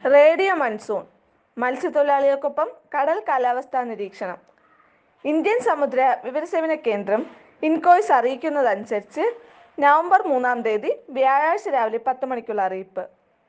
radio monsoon മത്സ്യത്തൊഴിലാളികൾക്കൊപ്പം കടൽ കാലാവസ്ഥാ നിരീക്ഷണം ഇന്ത്യൻ സമുദ്ര വിവരസേവന കേന്ദ്രം ഇൻകോയ്സ് അറിയിക്കുന്നതനുസരിച്ച് നവംബർ മൂന്നാം തീയതി വ്യാഴാഴ്ച രാവിലെ പത്ത് മണിക്കുള്ള അറിയിപ്പ്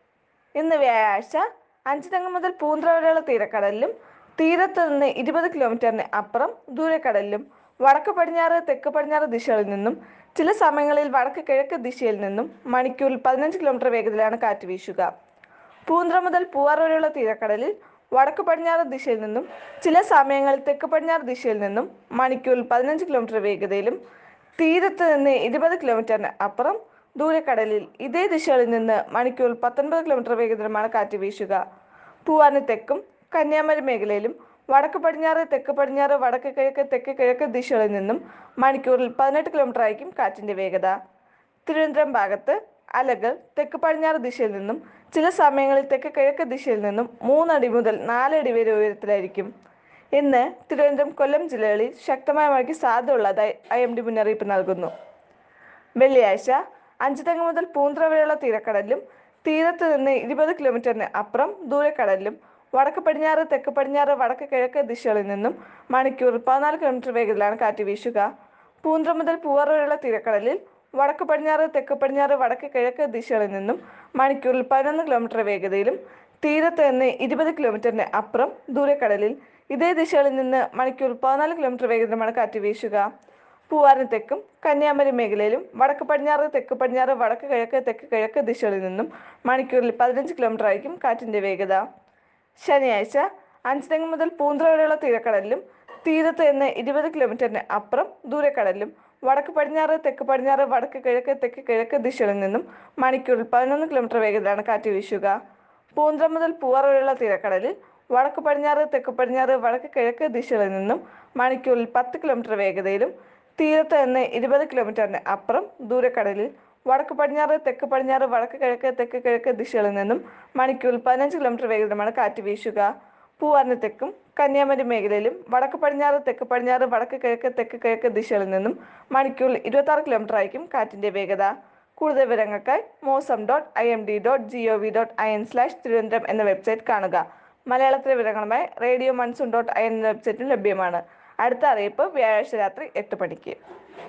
ഇന്ന് വ്യാഴാഴ്ച അഞ്ചുതെങ്ങ് മുതൽ പൂന്ത്ര വരെയുള്ള തീരക്കടലിലും തീരത്ത് നിന്ന് ഇരുപത് കിലോമീറ്ററിന് അപ്പുറം ദൂരക്കടലിലും വടക്ക് പടിഞ്ഞാറ് തെക്ക് പടിഞ്ഞാറ് ദിശകളിൽ നിന്നും ചില സമയങ്ങളിൽ വടക്ക് കിഴക്ക് ദിശയിൽ നിന്നും മണിക്കൂറിൽ പതിനഞ്ച് കിലോമീറ്റർ വേഗതയിലാണ് കാറ്റ് വീശുക പൂന്ത്ര മുതൽ പൂവാർ വരെയുള്ള തീരക്കടലിൽ വടക്ക് പടിഞ്ഞാറ് ദിശയിൽ നിന്നും ചില സമയങ്ങളിൽ തെക്ക് പടിഞ്ഞാറ് ദിശയിൽ നിന്നും മണിക്കൂറിൽ പതിനഞ്ച് കിലോമീറ്റർ വേഗതയിലും തീരത്ത് നിന്ന് ഇരുപത് കിലോമീറ്ററിന് അപ്പുറം ദൂരക്കടലിൽ ഇതേ ദിശകളിൽ നിന്ന് മണിക്കൂറിൽ പത്തൊൻപത് കിലോമീറ്റർ വേഗതയിലുമാണ് കാറ്റ് വീശുക പൂവാറിന് തെക്കും കന്യാകുമാരി മേഖലയിലും വടക്ക് പടിഞ്ഞാറ് തെക്ക് പടിഞ്ഞാറ് വടക്ക് കിഴക്ക് തെക്ക് കിഴക്ക് ദിശകളിൽ നിന്നും മണിക്കൂറിൽ പതിനെട്ട് കിലോമീറ്റർ ആയിരിക്കും കാറ്റിന്റെ വേഗത തിരുവനന്തപുരം ഭാഗത്ത് അലകൾ തെക്ക് പടിഞ്ഞാറ് ദിശയിൽ നിന്നും ചില സമയങ്ങളിൽ തെക്ക് കിഴക്ക് ദിശയിൽ നിന്നും മൂന്നടി മുതൽ നാലടി വരെ ഉയരത്തിലായിരിക്കും ഇന്ന് തിരുവനന്തപുരം കൊല്ലം ജില്ലകളിൽ ശക്തമായ മഴയ്ക്ക് സാധ്യതയുള്ളതായി ഐ എം ഡി മുന്നറിയിപ്പ് നൽകുന്നു വെള്ളിയാഴ്ച അഞ്ചുതെങ്ങ് മുതൽ പൂന്ത്ര വരെയുള്ള തീരക്കടലിലും തീരത്ത് നിന്ന് ഇരുപത് കിലോമീറ്ററിന് അപ്പുറം ദൂരക്കടലിലും വടക്ക് പടിഞ്ഞാറ് തെക്ക് പടിഞ്ഞാറ് വടക്ക് കിഴക്ക് ദിശകളിൽ നിന്നും മണിക്കൂറിൽ പതിനാല് കിലോമീറ്റർ വേഗത്തിലാണ് കാറ്റ് വീശുക പൂന്ത്ര മുതൽ പൂവാർ വരെയുള്ള തീരക്കടലിൽ വടക്ക് പടിഞ്ഞാറ് തെക്ക് പടിഞ്ഞാറ് വടക്ക് കിഴക്ക് ദിശകളിൽ നിന്നും മണിക്കൂറിൽ പതിനൊന്ന് കിലോമീറ്റർ വേഗതയിലും തീരത്ത് നിന്ന് ഇരുപത് കിലോമീറ്ററിന് അപ്പുറം ദൂരക്കടലിൽ ഇതേ ദിശകളിൽ നിന്ന് മണിക്കൂറിൽ പതിനാല് കിലോമീറ്റർ വേഗത്തിലുമാണ് കാറ്റ് വീശുക പൂവാറിന് തെക്കും കന്യാകുമാരി മേഖലയിലും വടക്ക് പടിഞ്ഞാറ് തെക്ക് പടിഞ്ഞാറ് വടക്ക് കിഴക്ക് തെക്ക് കിഴക്ക് ദിശകളിൽ നിന്നും മണിക്കൂറിൽ പതിനഞ്ച് കിലോമീറ്റർ ആയിരിക്കും കാറ്റിന്റെ വേഗത ശനിയാഴ്ച അഞ്ചുതെങ്ങ് മുതൽ പൂന്ത്ര വരെയുള്ള തീരക്കടലിലും തീരത്ത് നിന്ന് ഇരുപത് കിലോമീറ്ററിന് അപ്പുറം ദൂരക്കടലിലും വടക്ക് പടിഞ്ഞാറ് തെക്ക് പടിഞ്ഞാറ് വടക്ക് കിഴക്ക് തെക്ക് കിഴക്ക് ദിശകളിൽ നിന്നും മണിക്കൂറിൽ പതിനൊന്ന് കിലോമീറ്റർ വേഗതയിലാണ് കാറ്റ് വീശുക പൂന്ത്ര മുതൽ പൂവാർ വരെയുള്ള തീരക്കടലിൽ വടക്ക് പടിഞ്ഞാറ് തെക്ക് പടിഞ്ഞാറ് വടക്ക് കിഴക്ക് ദിശകളിൽ നിന്നും മണിക്കൂറിൽ പത്ത് കിലോമീറ്റർ വേഗതയിലും തീരത്ത് നിന്ന് ഇരുപത് കിലോമീറ്ററിന് അപ്പുറം ദൂരക്കടലിൽ വടക്ക് പടിഞ്ഞാറ് തെക്ക് പടിഞ്ഞാറ് വടക്ക് കിഴക്ക് തെക്ക് കിഴക്ക് ദിശകളിൽ നിന്നും മണിക്കൂറിൽ പതിനഞ്ച് കിലോമീറ്റർ വേഗതമാണ് കാറ്റ് വീശുക പൂവാറിന് തെക്കും കന്യാകുമാരി മേഖലയിലും വടക്ക് പടിഞ്ഞാറ് തെക്ക് പടിഞ്ഞാറ് വടക്ക് കിഴക്ക് തെക്ക് കിഴക്ക് ദിശകളിൽ നിന്നും മണിക്കൂറിൽ ഇരുപത്തി ആറ് കിലോമീറ്റർ ആയിരിക്കും കാറ്റിന്റെ വേഗത കൂടുതൽ വിവരങ്ങൾക്കായി mausam dot I M D dot G O V dot I N slash Thiruvananthapuram എന്ന വെബ്സൈറ്റ് കാണുക മലയാളത്തിലെ വിവരങ്ങളുമായി radio monsoon dot I N എന്ന വെബ്സൈറ്റും ലഭ്യമാണ് അടുത്ത അറിയിപ്പ് വ്യാഴാഴ്ച രാത്രി എട്ട് മണിക്ക്